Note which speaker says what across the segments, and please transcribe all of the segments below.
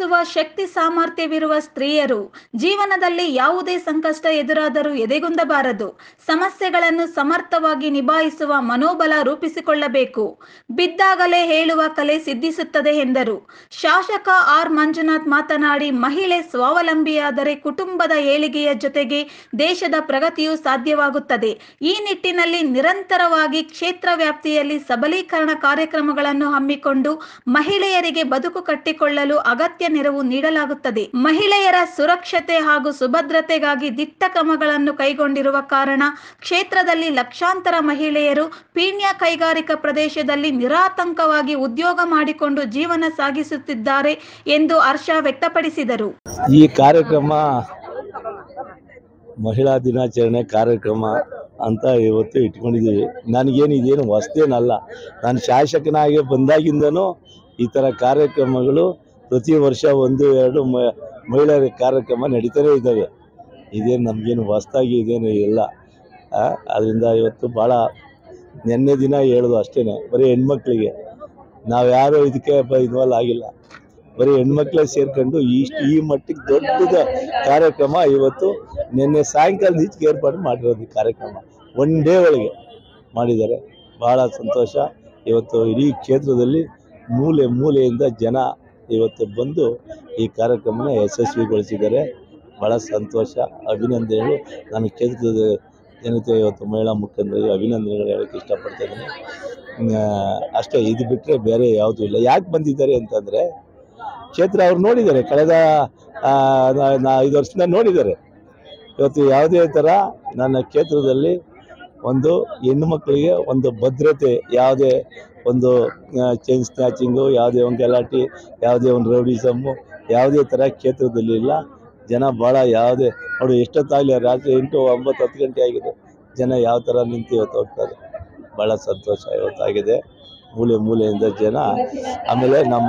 Speaker 1: ಎದುರಿಸುವ ಶಕ್ತಿ ಸಾಮರ್ಥ್ಯವಿರುವ ಸ್ತ್ರೀಯರು ಜೀವನದಲ್ಲಿ ಯಾವುದೇ ಸಂಕಷ್ಟ ಎದುರಾದರೂ ಎದೆಗುಂದಬಾರದು ಸಮಸ್ಯೆಗಳನ್ನು ಸಮರ್ಥವಾಗಿ ನಿಭಾಯಿಸುವ ಮನೋಬಲ ರೂಪಿಸಿಕೊಳ್ಳಬೇಕು ಬಿದ್ದಾಗಲೇ ಹೇಳುವ ಕಲೆ ಸಿದ್ಧಿಸುತ್ತದೆ ಎಂದರು ಶಾಸಕ ಆರ್ ಮಂಜುನಾಥ್ ಮಾತನಾಡಿ ಮಹಿಳೆ ಸ್ವಾವಲಂಬಿಯಾದರೆ ಕುಟುಂಬದ ಏಳಿಗೆಯ ಜೊತೆಗೆ ದೇಶದ ಪ್ರಗತಿಯೂ ಸಾಧ್ಯವಾಗುತ್ತದೆ ಈ ನಿಟ್ಟಿನಲ್ಲಿ ನಿರಂತರವಾಗಿ ಕ್ಷೇತ್ರ ವ್ಯಾಪ್ತಿಯಲ್ಲಿ ಸಬಲೀಕರಣ ಕಾರ್ಯಕ್ರಮಗಳನ್ನು ಹಮ್ಮಿಕೊಂಡು ಮಹಿಳೆಯರಿಗೆ ಬದುಕು ಕಟ್ಟಿಕೊಳ್ಳಲು ಅಗತ್ಯ ನೆರವು ನೀಡಲಾಗುತ್ತದೆ ಮಹಿಳೆಯರ ಸುರಕ್ಷತೆ ಹಾಗೂ ಸುಭದ್ರತೆಗಾಗಿ ದಿಟ್ಟ ಕ್ರಮಗಳನ್ನು ಕೈಗೊಂಡಿರುವ ಕಾರಣ ಕ್ಷೇತ್ರದಲ್ಲಿ ಲಕ್ಷಾಂತರ ಮಹಿಳೆಯರು ಪೀಣ್ಯ ಕೈಗಾರಿಕಾ ಪ್ರದೇಶದಲ್ಲಿ ನಿರಾತಂಕವಾಗಿ ಉದ್ಯೋಗ ಮಾಡಿಕೊಂಡು ಜೀವನ ಸಾಗಿಸುತ್ತಿದ್ದಾರೆ ಎಂದು ಹರ್ಷ ವ್ಯಕ್ತಪಡಿಸಿದರು
Speaker 2: ಈ ಕಾರ್ಯಕ್ರಮ ಮಹಿಳಾ ದಿನಾಚರಣೆ ಕಾರ್ಯಕ್ರಮ ಅಂತ ಇವತ್ತು ಇಟ್ಕೊಂಡಿದ್ದೀವಿ ನನಗೇನು ಇದೇನು ಹೊಸ್ದೇನಲ್ಲ ನಾನು ಶಾಸಕನಾಗಿ ಬಂದಾಗಿಂದನೂ ಈ ಥರ ಕಾರ್ಯಕ್ರಮಗಳು ಪ್ರತಿ ವರ್ಷ ಒಂದು ಎರಡು ಮ ಮಹಿಳೆಯರ ಕಾರ್ಯಕ್ರಮ ನಡೀತಾನೆ ಇದ್ದಾವೆ ಇದೇನು ನಮಗೇನು ಹೊಸ್ದಾಗಿ ಇದೇನು ಇಲ್ಲ ಅದರಿಂದ ಇವತ್ತು ಭಾಳ ನಿನ್ನೆ ದಿನ ಹೇಳೋದು ಅಷ್ಟೇ ಬರೀ ಹೆಣ್ಮಕ್ಳಿಗೆ ನಾವು ಯಾರು ಇದಕ್ಕೆ ಇನ್ವಾಲ್ವ್ ಆಗಿಲ್ಲ ಬರೀ ಹೆಣ್ಮಕ್ಳೇ ಸೇರ್ಕೊಂಡು ಇಷ್ಟು ಈ ಮಟ್ಟಿಗೆ ದೊಡ್ಡದ ಕಾರ್ಯಕ್ರಮ ಇವತ್ತು ನಿನ್ನೆ ಸಾಯಂಕಾಲದ ಈಚೆಗೆ ಏರ್ಪಾಡು ಮಾಡಿರೋದು ಈ ಕಾರ್ಯಕ್ರಮ ಒನ್ ಡೇ ಒಳಗೆ ಮಾಡಿದ್ದಾರೆ ಭಾಳ ಸಂತೋಷ ಇವತ್ತು ಇಡೀ ಕ್ಷೇತ್ರದಲ್ಲಿ ಮೂಲೆ ಮೂಲೆಯಿಂದ ಜನ ಇವತ್ತು ಬಂದು ಈ ಕಾರ್ಯಕ್ರಮನ ಯಶಸ್ವಿಗೊಳಿಸಿದ್ದಾರೆ ಭಾಳ ಸಂತೋಷ ಅಭಿನಂದನೆಗಳು ನಾನು ಕ್ಷೇತ್ರದ ಜನತೆ ಇವತ್ತು ಮಹಿಳಾ ಮುಖಂಡರಿಗೆ ಅಭಿನಂದನೆಗಳು ಹೇಳೋಕ್ಕೆ ಇಷ್ಟಪಡ್ತಾ ಇದ್ದೀನಿ ಅಷ್ಟೇ ಇದು ಬಿಟ್ಟರೆ ಬೇರೆ ಯಾವುದೂ ಇಲ್ಲ ಯಾಕೆ ಬಂದಿದ್ದಾರೆ ಅಂತಂದರೆ ಕ್ಷೇತ್ರ ಅವ್ರು ನೋಡಿದ್ದಾರೆ ಕಳೆದ ಆ, ನಾ- ನಾ ಐದು ವರ್ಷದಿಂದ ನೋಡಿದ್ದಾರೆ ಇವತ್ತು ಯಾವುದೇ ಥರ ನನ್ನ ಕ್ಷೇತ್ರದಲ್ಲಿ ಒಂದು ಹೆಣ್ಣು ಮಕ್ಕಳಿಗೆ ಒಂದು ಭದ್ರತೆ ಯಾವುದೇ ಒಂದು ಚೈನ್ ಸ್ನ್ಯಾಚಿಂಗು ಯಾವುದೇ ಒಂದು ಗಲಾಟೆ ಯಾವುದೇ ಒಂದು ರೌಡಿಸಮ್ಮು ಯಾವುದೇ ಥರ ಕ್ಷೇತ್ರದಲ್ಲಿ ಇಲ್ಲ ಜನ ಭಾಳ ಯಾವುದೇ ನೋಡಿ ಎಷ್ಟೊತ್ತಾಗಲಿ ರಾತ್ರಿ ಎಂಟು ಒಂಬತ್ತು ಹತ್ತು ಗಂಟೆ ಆಗಿದೆ ಜನ ಯಾವ ಥರ ನಿಂತು ಇವತ್ತು ಹೋಗ್ತಾರೆ ಭಾಳ ಸಂತೋಷ ಇವತ್ತಾಗಿದೆ ಮೂಲೆ ಮೂಲೆಯಿಂದ ಜನ ಆಮೇಲೆ ನಮ್ಮ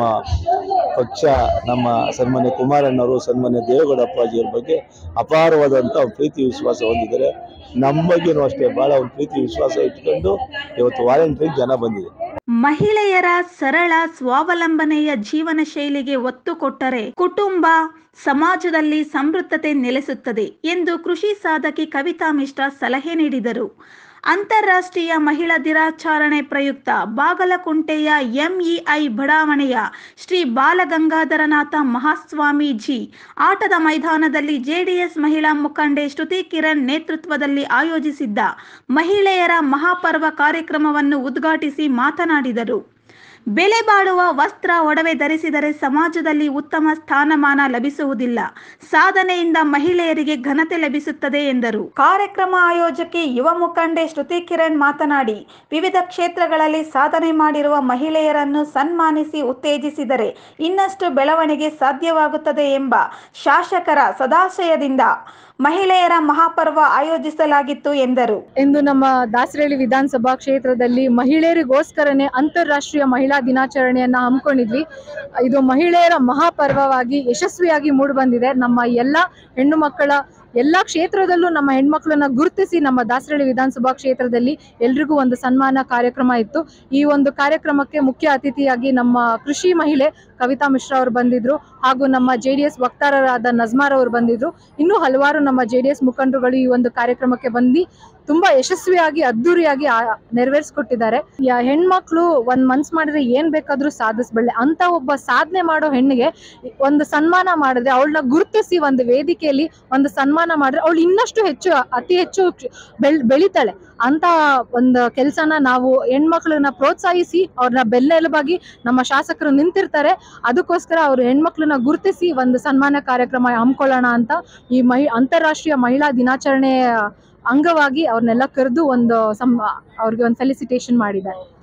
Speaker 2: ಪಕ್ಷ ನಮ್ಮ ಸನ್ಮಾನ್ಯ ಕುಮಾರಣ್ಣವರು ಸನ್ಮಾನ್ಯ ದೇವೇಗೌಡ ಅಪ್ಪಾಜಿಯವ್ರ ಬಗ್ಗೆ ಅಪಾರವಾದಂಥ ಒಂದು ಪ್ರೀತಿ ವಿಶ್ವಾಸ ಹೊಂದಿದ್ದಾರೆ ನಮ್ಮ ಬಗ್ಗೆನೂ ಅಷ್ಟೇ ಭಾಳ ಒಂದು ಪ್ರೀತಿ ವಿಶ್ವಾಸ ಇಟ್ಕೊಂಡು ಇವತ್ತು ವಾಲಂಟ್ರಿ ಜನ ಬಂದಿದೆ
Speaker 1: ಮಹಿಳೆಯರ ಸರಳ ಸ್ವಾವಲಂಬನೆಯ ಜೀವನ ಶೈಲಿಗೆ ಒತ್ತು ಕೊಟ್ಟರೆ ಕುಟುಂಬ ಸಮಾಜದಲ್ಲಿ ಸಮೃದ್ಧತೆ ನೆಲೆಸುತ್ತದೆ ಎಂದು ಕೃಷಿ ಸಾಧಕಿ ಕವಿತಾ ಮಿಶ್ರಾ ಸಲಹೆ ನೀಡಿದರು ಅಂತಾರಾಷ್ಟ್ರೀಯ ಮಹಿಳಾ ದಿನಾಚರಣೆ ಪ್ರಯುಕ್ತ ಬಾಗಲಕುಂಟೆಯ ಎಂಇಐ ಬಡಾವಣೆಯ ಶ್ರೀ ಬಾಲಗಂಗಾಧರನಾಥ ಮಹಾಸ್ವಾಮೀಜಿ ಆಟದ ಮೈದಾನದಲ್ಲಿ ಜೆಡಿಎಸ್ ಮಹಿಳಾ ಮುಖಂಡೆ ಶ್ರುತಿ ಕಿರಣ್ ನೇತೃತ್ವದಲ್ಲಿ ಆಯೋಜಿಸಿದ್ದ ಮಹಿಳೆಯರ ಮಹಾಪರ್ವ ಕಾರ್ಯಕ್ರಮವನ್ನು ಉದ್ಘಾಟಿಸಿ ಮಾತನಾಡಿದರು ಬೆಲೆ ಬಾಳುವ ವಸ್ತ್ರ ಒಡವೆ ಧರಿಸಿದರೆ ಸಮಾಜದಲ್ಲಿ ಉತ್ತಮ ಸ್ಥಾನಮಾನ ಲಭಿಸುವುದಿಲ್ಲ ಸಾಧನೆಯಿಂದ ಮಹಿಳೆಯರಿಗೆ ಘನತೆ ಲಭಿಸುತ್ತದೆ ಎಂದರು ಕಾರ್ಯಕ್ರಮ ಆಯೋಜಕಿ ಯುವ ಮುಖಂಡೆ ಶ್ರುತಿ ಕಿರಣ್ ಮಾತನಾಡಿ ವಿವಿಧ ಕ್ಷೇತ್ರಗಳಲ್ಲಿ ಸಾಧನೆ ಮಾಡಿರುವ ಮಹಿಳೆಯರನ್ನು ಸನ್ಮಾನಿಸಿ ಉತ್ತೇಜಿಸಿದರೆ ಇನ್ನಷ್ಟು ಬೆಳವಣಿಗೆ ಸಾಧ್ಯವಾಗುತ್ತದೆ ಎಂಬ ಶಾಸಕರ ಸದಾಶಯದಿಂದ ಮಹಿಳೆಯರ ಮಹಾಪರ್ವ ಆಯೋಜಿಸಲಾಗಿತ್ತು ಎಂದರು
Speaker 3: ಇಂದು ನಮ್ಮ ದಾಸರಳ್ಳಿ ವಿಧಾನಸಭಾ ಕ್ಷೇತ್ರದಲ್ಲಿ ಮಹಿಳೆಯರಿಗೋಸ್ಕರನೇ ಅಂತಾರಾಷ್ಟ್ರೀಯ ಮಹಿಳಾ ದಿನಾಚರಣೆಯನ್ನ ಹಮ್ಮಿಕೊಂಡಿದ್ವಿ ಇದು ಮಹಿಳೆಯರ ಮಹಾಪರ್ವವಾಗಿ ಯಶಸ್ವಿಯಾಗಿ ಮೂಡಿಬಂದಿದೆ ನಮ್ಮ ಎಲ್ಲ ಹೆಣ್ಣು ಮಕ್ಕಳ ಎಲ್ಲ ಕ್ಷೇತ್ರದಲ್ಲೂ ನಮ್ಮ ಹೆಣ್ಮಕ್ಳನ್ನ ಗುರುತಿಸಿ ನಮ್ಮ ದಾಸರಳ್ಳಿ ವಿಧಾನಸಭಾ ಕ್ಷೇತ್ರದಲ್ಲಿ ಎಲ್ರಿಗೂ ಒಂದು ಸನ್ಮಾನ ಕಾರ್ಯಕ್ರಮ ಇತ್ತು ಈ ಒಂದು ಕಾರ್ಯಕ್ರಮಕ್ಕೆ ಮುಖ್ಯ ಅತಿಥಿಯಾಗಿ ನಮ್ಮ ಕೃಷಿ ಮಹಿಳೆ ಕವಿತಾ ಮಿಶ್ರಾ ಅವರು ಬಂದಿದ್ರು ಹಾಗೂ ನಮ್ಮ ಜೆ ಡಿ ಎಸ್ ವಕ್ತಾರರಾದ ನಜ್ಮಾರ್ ಅವರು ಬಂದಿದ್ರು ಇನ್ನೂ ಹಲವಾರು ನಮ್ಮ ಜೆ ಡಿ ಎಸ್ ಮುಖಂಡರುಗಳು ಈ ಒಂದು ಕಾರ್ಯಕ್ರಮಕ್ಕೆ ಬಂದು ತುಂಬಾ ಯಶಸ್ವಿಯಾಗಿ ಅದ್ದೂರಿಯಾಗಿ ಆ- ನೆರವೇರಿಸ್ಕೊಟ್ಟಿದ್ದಾರೆ ಯಾ- ಹೆಣ್ಮಕ್ಳು ಒಂದ್ ಮನ್ಸ್ ಮಾಡಿದ್ರೆ ಏನ್ ಬೇಕಾದ್ರೂ ಸಾಧಿಸ್ಬಲ್ಲೆ ಅಂತ ಒಬ್ಬ ಸಾಧನೆ ಮಾಡೋ ಹೆಣ್ಣಿಗೆ ಒಂದು ಸನ್ಮಾನ ಮಾಡಿದ್ರೆ ಅವಳನ್ನ ಗುರುತಿಸಿ ಒಂದು ವೇದಿಕೆಯಲ್ಲಿ ಒಂದು ಸನ್ಮಾನ ಮಾಡಿದ್ರೆ ಅವಳು ಇನ್ನಷ್ಟು ಹೆಚ್ಚು ಅತಿ ಹೆಚ್ಚು ಬೆಳ್ ಬೆಳಿತಾಳೆ ಅಂತ ಒಂದು ಕೆಲಸನ ನಾವು ಹೆಣ್ಮಕ್ಳನ್ನ ಪ್ರೋತ್ಸಾಹಿಸಿ ಅವ್ರನ್ನ ಬೆನ್ನೆಲುಬಾಗಿ ನಮ್ಮ ಶಾಸಕರು ನಿಂತಿರ್ತಾರೆ ಅದಕ್ಕೋಸ್ಕರ ಅವರು ಹೆಣ್ಮಕ್ಳನ್ನ ಗುರುತಿಸಿ ಒಂದು ಸನ್ಮಾನ ಕಾರ್ಯಕ್ರಮ ಹಮ್ಮಿಕೊಳ್ಳೋಣ ಅಂತ ಈ ಮಹಿ ಅಂತಾರಾಷ್ಟ್ರೀಯ ಮಹಿಳಾ ದಿನಾಚರಣೆ ಅಂಗವಾಗಿ ಅವ್ರನ್ನೆಲ್ಲ ಕರೆದು ಒಂದು ಸಮ್ ಅವ್ರಿಗೆ ಒಂದು ಫೆಲಿಸಿಟೇಷನ್ ಮಾಡಿದ್ದಾರೆ